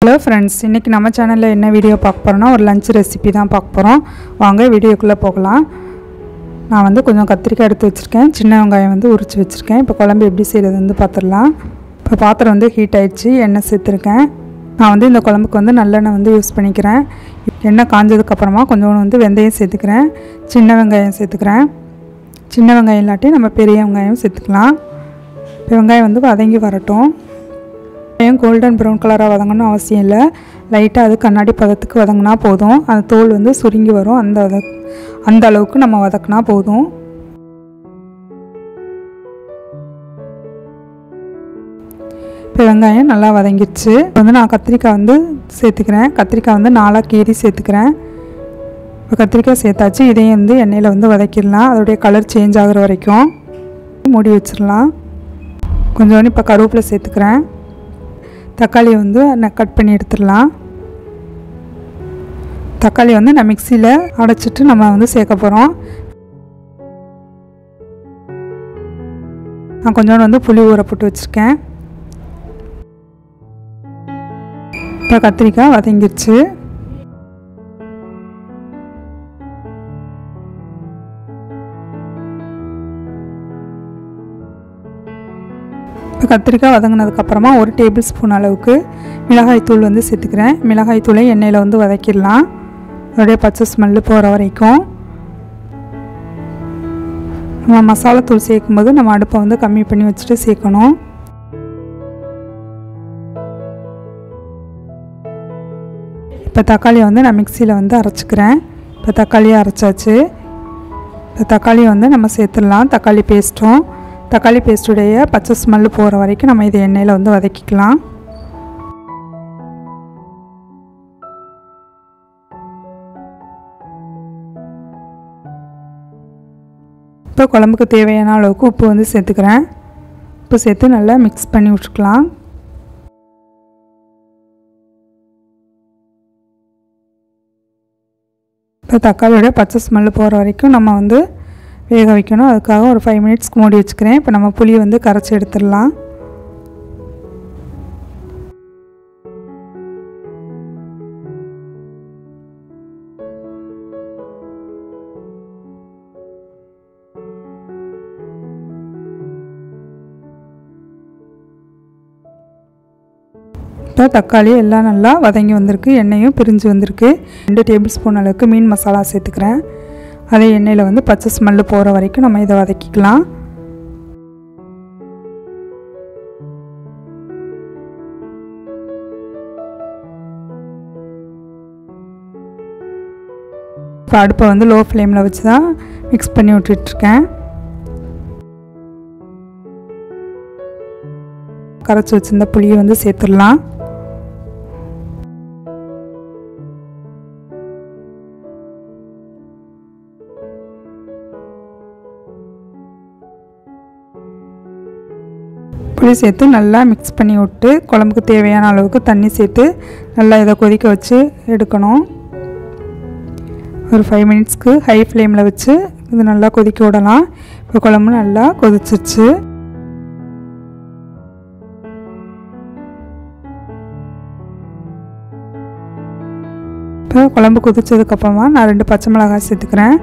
hello friends இன்றைக்கி நம்ம சேனலில் என்ன வீடியோ பார்க்க போகிறோன்னா ஒரு லஞ்ச் ரெசிபி தான் பார்க்க போகிறோம் வாங்க வீடியோக்குள்ளே போகலாம் நான் வந்து கொஞ்சம் கத்திரிக்காய் எடுத்து வச்சுருக்கேன் சின்ன வெங்காயம் வந்து உரித்து வச்சுருக்கேன் இப்போ குழம்பு எப்படி செய்கிறது வந்து பார்த்துடலாம் இப்போ பாத்திரம் வந்து ஹீட் ஆயிடுச்சு எண்ணெய் சேர்த்துருக்கேன் நான் வந்து இந்த குழம்புக்கு வந்து நல்லெண்ணெய் வந்து யூஸ் பண்ணிக்கிறேன் எண்ணெய் காஞ்சதுக்கப்புறமா கொஞ்சோண்டு வந்து வெந்தயம் சேர்த்துக்கிறேன் சின்ன வெங்காயம் சேர்த்துக்கிறேன் சின்ன வெங்காயம் இல்லாட்டி நம்ம பெரிய வெங்காயம் சேர்த்துக்கலாம் இப்போ வெங்காயம் வந்து வதங்கி வரட்டும் வெங்காயம் கோல்டன் ப்ரௌன் கலராக வதங்கணும் அவசியம் இல்லை லைட்டாக அது கண்ணாடி பதத்துக்கு வதங்கினா போதும் அந்த தோல் வந்து சுருங்கி வரும் அந்த வத அந்த அளவுக்கு நம்ம வதக்கினா போதும் இப்போ வெங்காயம் நல்லா வதங்கிடுச்சு இப்போ வந்து நான் கத்திரிக்காய் வந்து சேர்த்துக்கிறேன் கத்திரிக்காய் வந்து நாலாக கீறி சேர்த்துக்கிறேன் இப்போ கத்திரிக்காய் சேர்த்தாச்சு இதையும் வந்து எண்ணெயில் வந்து வதக்கிடலாம் அதோடைய கலர் சேஞ்ச் ஆகிற வரைக்கும் மூடி வச்சிடலாம் கொஞ்சோண்டு இப்போ கருவேப்பிலை சேர்த்துக்கிறேன் தக்காளியை வந்து நான் கட் பண்ணி எடுத்துடலாம் தக்காளி வந்து நான் மிக்சியில் அடைச்சிட்டு நம்ம வந்து சேர்க்க போகிறோம் நான் கொஞ்சோண்டு வந்து புளி ஊற போட்டு வச்சுருக்கேன் இப்போ கத்திரிக்காய் வதங்கிருச்சு இப்போ கத்திரிக்காய் வதங்கினதுக்கப்புறமா ஒரு டேபிள் ஸ்பூன் அளவுக்கு மிளகாய் தூள் வந்து சேர்த்துக்கிறேன் மிளகாய் தூளை எண்ணெயில் வந்து வதக்கிடலாம் அதோடைய பச்சை ஸ்மெல்லு போகிற வரைக்கும் நம்ம மசாலா தூள் சேர்க்கும்போது நம்ம அடுப்பை வந்து கம்மி பண்ணி வச்சுட்டு சேர்க்கணும் இப்போ தக்காளியை வந்து நான் மிக்சியில் வந்து அரைச்சிக்கிறேன் இப்போ தக்காளியை அரைச்சாச்சு இப்போ தக்காளியை வந்து நம்ம சேர்த்துடலாம் தக்காளி பேஸ்ட்டும் தக்காளி பேஸ்ட்டுடைய பச்சை ஸ்மெல்லு போகிற வரைக்கும் நம்ம இதை எண்ணெயில் வந்து வதக்கிக்கலாம் இப்போ குழம்புக்கு தேவையான அளவுக்கு உப்பு வந்து சேர்த்துக்கிறேன் உப்பு சேர்த்து நல்லா மிக்ஸ் பண்ணி விட்டுக்கலாம் இப்போ தக்காளியோட பச்சை ஸ்மெல்லு போகிற வரைக்கும் நம்ம வந்து வேக வைக்கணும் அதுக்காக ஒரு ஃபைவ் மினிட்ஸ்க்கு மூடி வச்சுக்கிறேன் இப்போ நம்ம புளியை வந்து கரைச்சி எடுத்துடலாம் இப்போ தக்காளி எல்லாம் நல்லா வதங்கி வந்திருக்கு எண்ணெயும் பிரிஞ்சு வந்திருக்கு ரெண்டு டேபிள் ஸ்பூன் அளவுக்கு மீன் மசாலா சேர்த்துக்கிறேன் அதே எண்ணெயில் வந்து பச்சை ஸ்மெல்லு போகிற வரைக்கும் நம்ம இதை வதக்கிக்கலாம் இப்போ அடுப்பை வந்து லோ ஃப்ளேமில் வச்சு தான் மிக்ஸ் பண்ணி விட்டுட்ருக்கேன் கரைச்சி வச்சுருந்த புளியை வந்து சேர்த்துடலாம் புளி சேர்த்து நல்லா மிக்ஸ் பண்ணி விட்டு குழம்புக்கு தேவையான அளவுக்கு தண்ணி சேர்த்து நல்லா இதை கொதிக்க வச்சு எடுக்கணும் ஒரு ஃபைவ் மினிட்ஸ்க்கு ஹை ஃப்ளேமில் வச்சு இது நல்லா கொதிக்க விடலாம் இப்போ குழம்பு நல்லா கொதிச்சிருச்சு இப்போ குழம்பு கொதிச்சதுக்கப்புறமா நான் ரெண்டு பச்சை மிளகாய் சேர்த்துக்கிறேன்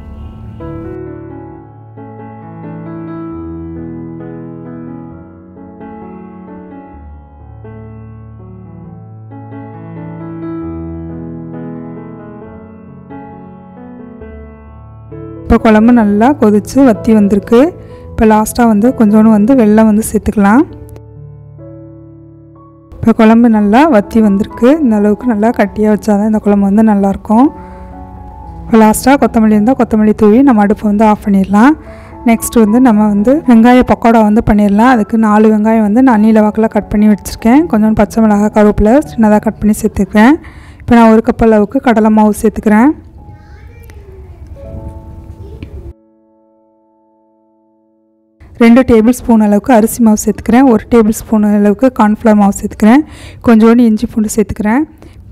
இப்போ குழம்பு நல்லா கொதித்து வற்றி வந்திருக்கு இப்போ லாஸ்ட்டாக வந்து கொஞ்சோண்டு வந்து வெள்ளம் வந்து சேர்த்துக்கலாம் இப்போ குழம்பு நல்லா வற்றி வந்திருக்கு இந்த அளவுக்கு நல்லா கட்டியாக வச்சா தான் இந்த குழம்பு வந்து நல்லாயிருக்கும் இப்போ லாஸ்ட்டாக கொத்தமல்லி இருந்தால் கொத்தமல்லி தூவி நம்ம அடுப்பை வந்து ஆஃப் பண்ணிடலாம் நெக்ஸ்ட் வந்து நம்ம வந்து வெங்காய பக்கோடா வந்து பண்ணிடலாம் அதுக்கு நாலு வெங்காயம் வந்து நான் நீல வாக்கில் கட் பண்ணி வச்சுருக்கேன் கொஞ்சம் பச்சை மிளகாய் கருவேப்பிலை சின்னதாக கட் பண்ணி சேர்த்துக்கிறேன் இப்போ நான் ஒரு கப் அளவுக்கு கடலை மாவு சேர்த்துக்கிறேன் ரெண்டு டேபிள் ஸ்பூன் அளவுக்கு அரிசி மாவு சேர்த்துக்கிறேன் ஒரு டேபிள் ஸ்பூன் அளவுக்கு கார்ன்ஃப்ளவர் மாவு சேர்த்துக்கிறேன் கொஞ்சோண்டு இஞ்சி பூண்டு சேர்த்துக்கிறேன்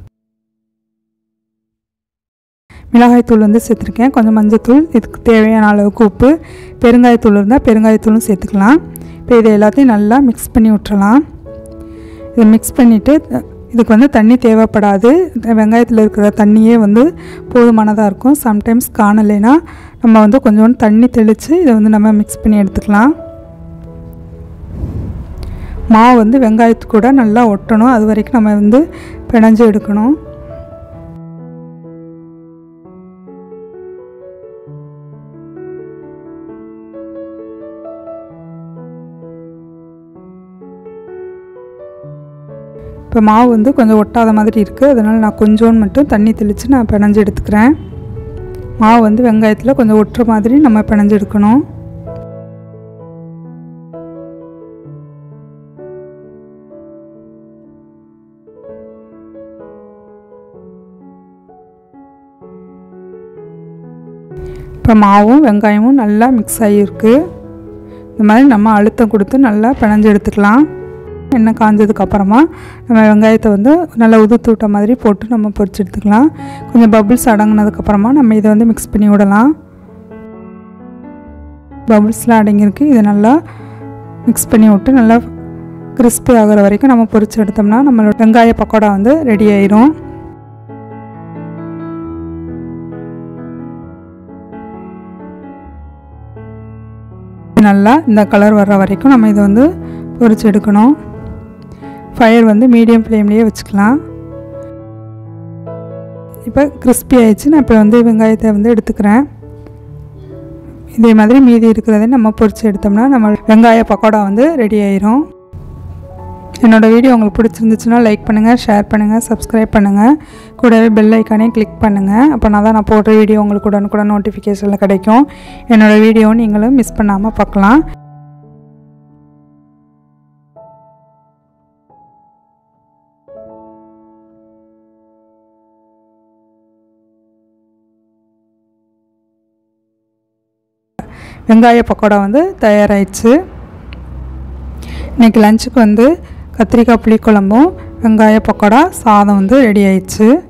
மிளகாய்த்தூள் வந்து சேர்த்துருக்கேன் கொஞ்சம் மஞ்சத்தூள் இதுக்கு தேவையான அளவுக்கு உப்பு பெருங்காயத்தூள் இருந்தால் பெருங்காயத்தூளும் சேர்த்துக்கலாம் இப்போ இதை எல்லாத்தையும் நல்லா மிக்ஸ் பண்ணி விட்டுறலாம் இதை மிக்ஸ் பண்ணிவிட்டு இதுக்கு வந்து தண்ணி தேவைப்படாது வெங்காயத்தில் இருக்கிற தண்ணியே வந்து போதுமானதாக இருக்கும் சம்டைம்ஸ் காணலைன்னா நம்ம வந்து கொஞ்சோண்டு தண்ணி தெளித்து இதை வந்து நம்ம மிக்ஸ் பண்ணி எடுத்துக்கலாம் மாவு வந்து வெங்காயத்து கூட நல்லா ஒட்டணும் அது வரைக்கும் நம்ம வந்து பிணைஞ்சு எடுக்கணும் இப்போ மாவு வந்து கொஞ்சம் ஒட்டாத மாதிரி இருக்குது அதனால் நான் கொஞ்சோண்டு மட்டும் தண்ணி தெளித்து நான் பிணைஞ்சு எடுத்துக்கிறேன் மாவு வந்து வெங்காயத்தில் கொஞ்சம் ஒட்டுற மாதிரி நம்ம பிணைஞ்சு எடுக்கணும் இப்போ மாவும் வெங்காயமும் நல்லா மிக்ஸ் ஆகியிருக்கு இந்த மாதிரி நம்ம அழுத்தம் கொடுத்து நல்லா பிணைஞ்சு எடுத்துக்கலாம் எண்ணெய் காஞ்சதுக்கப்புறமா நம்ம வெங்காயத்தை வந்து நல்லா உதுத்து விட்ட மாதிரி போட்டு நம்ம பொரிச்சு எடுத்துக்கலாம் கொஞ்சம் பபுள்ஸ் அடங்கினதுக்கப்புறமா நம்ம இதை வந்து மிக்ஸ் பண்ணி விடலாம் பபுள்ஸ்லாம் அடங்கியிருக்கு இதை நல்லா மிக்ஸ் பண்ணி விட்டு நல்லா கிறிஸ்பி ஆகிற வரைக்கும் நம்ம பொரிச்சு எடுத்தோம்னா நம்மளோட வெங்காய பக்கோடா வந்து ரெடி ஆயிரும் நல்லா இந்த கலர் வர்ற வரைக்கும் நம்ம இதை வந்து பொரிச்சு எடுக்கணும் ஃபயர் வந்து மீடியம் ஃப்ளேம்லேயே வச்சுக்கலாம் இப்போ கிறிஸ்பி ஆயிடுச்சு நான் இப்போ வந்து வெங்காயத்தை வந்து எடுத்துக்கிறேன் இதே மாதிரி மீதி இருக்கிறத நம்ம பொரிச்சு எடுத்தோம்னா நம்ம வெங்காய பக்கோடா வந்து ரெடி ஆயிரும் என்னோடய வீடியோ உங்களுக்கு பிடிச்சிருந்துச்சுன்னா லைக் பண்ணுங்கள் ஷேர் பண்ணுங்கள் சப்ஸ்கிரைப் பண்ணுங்கள் கூடவே பெல் ஐக்கானையும் கிளிக் பண்ணுங்கள் அப்போ நான் தான் நான் போடுற வீடியோ உங்களுக்கு உடனுக்குடன் நோட்டிஃபிகேஷனில் கிடைக்கும் என்னோடய வீடியோவும் நீங்களும் மிஸ் பண்ணாமல் பார்க்கலாம் வெங்காய பக்கோடா வந்து தயாராகிடுச்சு இன்றைக்கி லஞ்சுக்கு வந்து கத்திரிக்காய் புளிக்குழம்பும் வெங்காய பக்கோடா சாதம் வந்து ரெடி ஆயிடுச்சு